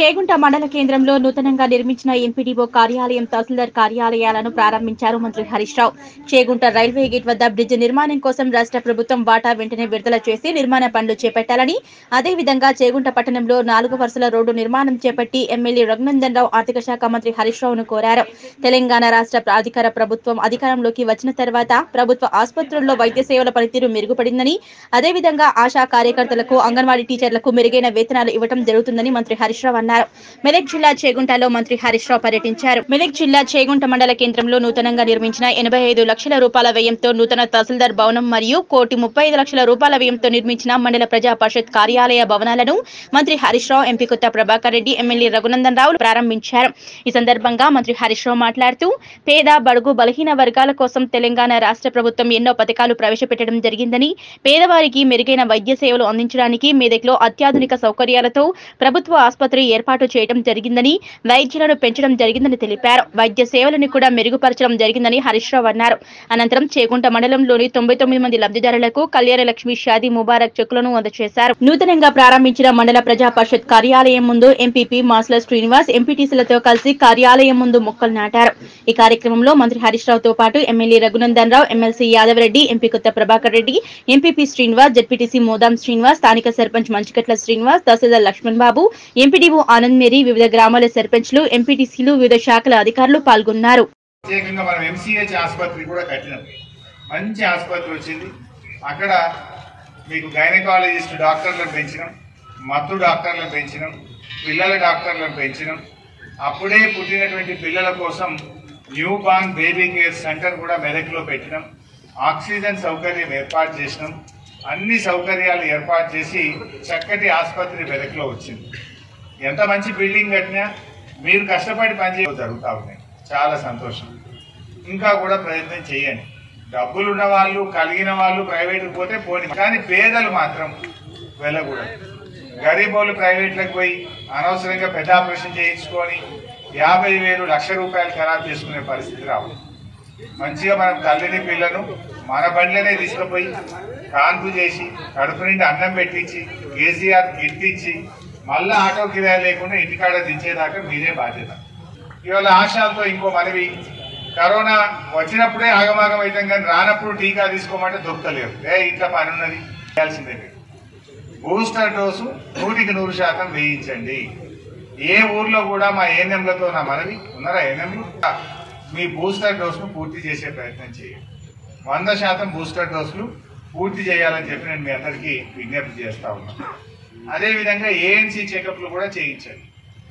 చేగుంట మండల కేంద్రంలో నూతనంగా నిర్మించిన ఎంపీడీఓ కార్యాలయం తహసీల్దార్ కార్యాలయాలను ప్రారంభించారు మంత్రి హరీష్ రావు చేగుంట రైల్వే గేట్ వద్ద బ్రిడ్జ్ నిర్మాణం కోసం రాష్ట్ర ప్రభుత్వం వాటా వెంటనే విడుదల చేసి నిర్మాణ పనులు చేపట్టాలని అదేవిధంగా చేగుంట పట్టణంలో నాలుగు వరుసల రోడ్డు నిర్మాణం చేపట్టి ఎమ్మెల్యే రఘునందన్ రావు ఆర్థిక శాఖ మంత్రి హరీష్ రావును కోరారు తెలంగాణ రాష్ట్ర అధికార ప్రభుత్వం అధికారంలోకి వచ్చిన తర్వాత ప్రభుత్వ ఆసుపత్రుల్లో వైద్య సేవల పనితీరు మెరుగుపడిందని అదేవిధంగా ఆశా కార్యకర్తలకు అంగన్వాడీ టీచర్లకు మెరుగైన వేతనాలు ఇవ్వడం జరుగుతుందని మంత్రి హరీష్ రావు అన్నారు మెదక్ జిల్లా చేగుంటలో మంత్రి హరీష్ రావు పర్యటించారు మెదక్ జిల్లా చేగుంట మండల కేంద్రంలో నూతనంగా నిర్మించిన ఎనభై ఐదు లక్షల రూపాయల వ్యయంతో నూతన తహసీల్దార్ భవనం మరియు కోటి ముప్పై ఐదు లక్షల రూపాయల వ్యయంతో నిర్మించిన మండల ప్రజా పరిషత్ కార్యాలయ భవనాలను మంత్రి హరీష్ రావు ఎంపీ కొత్త ప్రభాకర్ రెడ్డి ఎమ్మెల్యే రఘునందన్ రావు ప్రారంభించారు ఈ సందర్భంగా మంత్రి హరీష్ రావు మాట్లాడుతూ పేద బడుగు బలహీన వర్గాల కోసం తెలంగాణ రాష్ట్ర ప్రభుత్వం ఎన్నో పథకాలు ప్రవేశపెట్టడం జరిగిందని పేదవారికి మెరుగైన వైద్య సేవలు అందించడానికి మెదక్లో అత్యాధునిక సౌకర్యాలతో ప్రభుత్వ ఆసుపత్రి ఏర్పాటు చేయడం జరిగిందని వైద్యులను పెంచడం జరిగిందని తెలిపారు వైద్య సేవలను కూడా మెరుగుపరచడం జరిగిందని హరీష్ రావు అన్నారు అనంతరం చేగుంట మండలంలోని తొంభై తొమ్మిది మంది లబ్ధిదారులకు కళ్యాణ లక్ష్మి షాదీ ముబారక్ చెక్కులను అందజేశారు నూతనంగా ప్రారంభించిన మండల ప్రజా పరిషత్ కార్యాలయం ముందు ఎంపీపీ మాస్ల శ్రీనివాస్ ఎంపీటీసీలతో కలిసి కార్యాలయం ముందు మొక్కలు నాటారు ఈ కార్యక్రమంలో మంత్రి హరీష్ రావుతో పాటు MLA Raghunandan Rao MLC Yadava Reddy MP Kotha Prabhakar Reddy MPP Srinivas ZPTC Modam Srinivas స్థానిక సర్పంచ్ మంచికట్ల శ్రీనివాస్ తహసీల్దార్ లక్ష్మణ్ బాబు ఎంపీడీఓ ఆనంద్ మేరీ వివిధ గ్రామాల సర్పంచ్లు ఎంపీటీసీలు వివిధ శాఖల అధికారులు పాల్గొన్నారు ప్రత్యేకంగా మనం ఎంసీహెచ్ ఆసుపత్రి కూడా కట్టినాం మంచి ఆసుపత్రి వచ్చింది అక్కడ మీకు గైనకాలజిస్ట్ డాక్టర్లను పెంచినాం మత్తు డాక్టర్లను పెంచినాం పిల్లల డాక్టర్లను పెంచినాం అప్పుడే పుట్టినటువంటి పిల్లల కోసం newborn baby care centre కూడా మెదక్లో పెట్టినాం ఆక్సిజన్ సౌకర్యం ఏర్పాటు చేసినాం అన్ని సౌకర్యాలు ఏర్పాటు చేసి చక్కటి ఆసుపత్రి మెదక్లో వచ్చింది ఎంత మంచి బిల్డింగ్ కట్టినా మీరు కష్టపడి పనిచేయ జరుగుతూ ఉన్నాయి చాలా సంతోషం ఇంకా కూడా ప్రయత్నం చేయండి డబ్బులు ఉన్న వాళ్ళు కలిగిన వాళ్ళు ప్రైవేట్కి పోతే పోని కానీ పేదలు మాత్రం వెళ్ళకూడదు గరీబోళ్ళు ప్రైవేట్లకు పోయి అనవసరంగా పెద్ద ఆపరేషన్ చేయించుకొని యాభై వేలు లక్ష రూపాయలు ఖరాబ్ చేసుకునే పరిస్థితి రావు మంచిగా మనం తల్లిని పిల్లను మన బండ్లనే తీసుకుపోయి కాన్పు చేసి కడుపు నిండి అన్నం పెట్టించి కేసీఆర్ కిట్ ఇచ్చి మళ్ళా ఆటో కిరాయి లేకుండా ఇంటికాడ దించేదాకా మీరే బాధ్యత ఇవాళ ఆశాలతో ఇంకో మనవి కరోనా వచ్చినప్పుడే ఆగమాగం అవుతాం కానీ రానప్పుడు టీకా తీసుకోమంటే దొరకలేరు ఏ ఇంట్లో పని ఉన్నది చేయాల్సిందే మీరు. బూస్టర్ డోసు నూటికి నూరు శాతం వేయించండి ఏ ఊర్లో కూడా మా ఏఎన్ఎంలతో నా మనవి ఉన్నారా ఏఎన్ఎంలు మీ బూస్టర్ డోసును పూర్తి చేసే ప్రయత్నం చేయండి వంద శాతం బూస్టర్ డోసులు పూర్తి చేయాలని చెప్పి నేను మీ అందరికీ విజ్ఞప్తి చేస్తా ఉన్నాను అదేవిధంగా ఏఎన్సీ చెకప్లు కూడా చేయించండి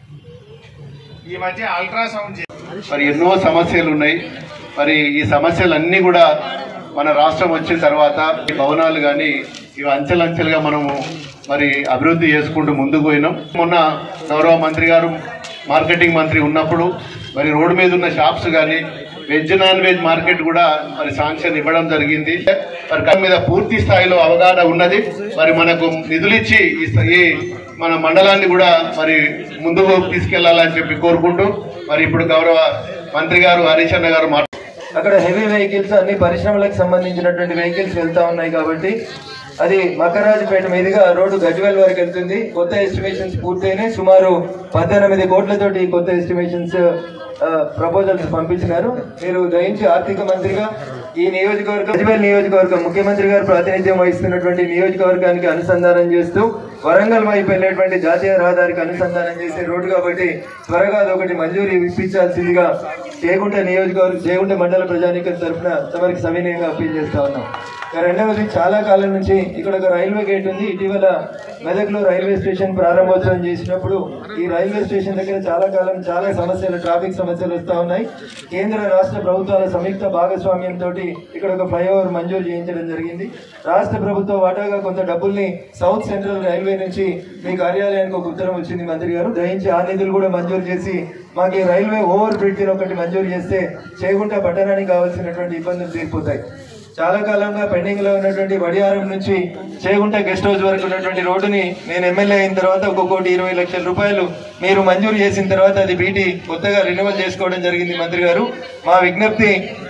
ఈ మధ్య అల్ట్రాసౌండ్ చే- మరి ఎన్నో సమస్యలు ఉన్నాయి మరి ఈ సమస్యలన్నీ కూడా మన రాష్ట్రం వచ్చిన తర్వాత ఈ భవనాలు కానీ ఇవి అంచెలంచెలుగా మనము మరి అభివృద్ధి చేసుకుంటూ ముందుకు పోయినాం మొన్న గౌరవ మంత్రి గారు మార్కెటింగ్ మంత్రి ఉన్నప్పుడు మరి రోడ్డు మీద ఉన్న షాప్స్ కానీ వెజ్ నాన్ వెజ్ మార్కెట్ కూడా మరి శాంక్షన్ ఇవ్వడం జరిగింది మరి దాని మీద పూర్తి స్థాయిలో అవగాహన ఉన్నది మరి మనకు నిధులిచ్చి ఈ స- ఈ మన మండలాన్ని కూడా మరి ముందుకు తీసుకెళ్లాలని చెప్పి కోరుకుంటూ మరి ఇప్పుడు గౌరవ మంత్రి గారు హరీష్ అన్న గారు మాట్లాడుతున్నారు. అక్కడ హెవీ వెహికల్స్ అన్ని పరిశ్రమలకు సంబంధించినటువంటి వెహికల్స్ వెళ్తా ఉన్నాయి కాబట్టి అది మకరాజుపేట మీదుగా రోడ్డు గజ్వేల్ వరకు వెళ్తుంది కొత్త ఎస్టిమేషన్స్ పూర్తయినాయి సుమారు పద్దెనిమిది కోట్లతోటి ఈ కొత్త ఎస్టిమేషన్స్ ప్రపోజల్స్ పంపించినారు మీరు దయించి ఆర్థిక మంత్రిగా ఈ నియోజకవర్గం గజ్వేల్ నియోజకవర్గం ముఖ్యమంత్రి గారు ప్రాతినిధ్యం వహిస్తున్నటువంటి నియోజకవర్గానికి అనుసంధానం చేస్తూ వరంగల్ వైపు వెళ్ళేటువంటి జాతీయ రహదారికి అనుసంధానం చేసే రోడ్డు కాబట్టి త్వరగా అదొకటి మంజూరు ఇప్పించాల్సిందిగా చేగుంట నియోజకవర్గం చేగుంట మండల ప్రజానీకం తరఫున తమరికి సవినయంగా అప్పీల్ చేస్తా ఉన్నాం ఇక రెండవది చాలా కాలం నుంచి ఇక్కడ ఒక రైల్వే గేట్ ఉంది ఇటీవల మెదక్లో రైల్వే స్టేషన్ ప్రారంభోత్సవం చేసినప్పుడు ఈ రైల్వే స్టేషన్ దగ్గర చాలా కాలం చాలా సమస్యలు ట్రాఫిక్ సమస్యలు వస్తూ ఉన్నాయి కేంద్ర రాష్ట్ర ప్రభుత్వాల సంయుక్త భాగస్వామ్యంతో ఇక్కడ ఒక ఫ్లైఓవర్ మంజూరు చేయించడం జరిగింది రాష్ట్ర ప్రభుత్వ వాటాగా కొంత డబ్బుల్ని సౌత్ సెంట్రల్ రైల్వే నుంచి మీ కార్యాలయానికి ఒక ఉత్తరం వచ్చింది మంత్రి గారు దయించి ఆ నిధులు కూడా మంజూరు చేసి మాకు ఈ రైల్వే ఓవర్ బ్రిడ్జ్ ఒకటి మంజూరు చేస్తే చేగుంట పట్టణానికి కావాల్సినటువంటి ఇబ్బందులు తీరిపోతాయి చాలా కాలంగా పెండింగ్ లో ఉన్నటువంటి వడియారం నుంచి చేగుంట గెస్ట్ హౌస్ వరకు ఉన్నటువంటి రోడ్డుని నేను ఎమ్మెల్యే అయిన తర్వాత ఒక కోటి ఇరవై లక్షల రూపాయలు మీరు మంజూరు చేసిన తర్వాత అది బీటీ కొత్తగా రెన్యువల్ చేసుకోవడం జరిగింది మంత్రి గారు మా విజ్ఞప్తి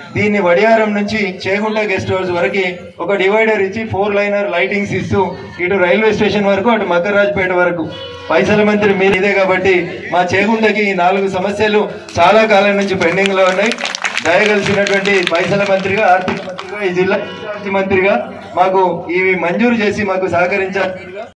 దీన్ని వడియారం నుంచి చేగుంట గెస్ట్ హౌస్ వరకు ఒక డివైడర్ ఇచ్చి ఫోర్ లైనర్ లైటింగ్స్ ఇస్తూ ఇటు రైల్వే స్టేషన్ వరకు అటు మకర్రాజ్పేట వరకు పైసల మంత్రి మీరు ఇదే కాబట్టి మా చేగుంటకి ఈ నాలుగు సమస్యలు చాలా కాలం నుంచి పెండింగ్ లో ఉన్నాయి దయగలిసినటువంటి పైసల మంత్రిగా ఆర్థిక మంత్రిగా ఈ జిల్లా ఇన్ఛార్జి మంత్రిగా మాకు ఇవి మంజూరు చేసి మాకు సహకరించారు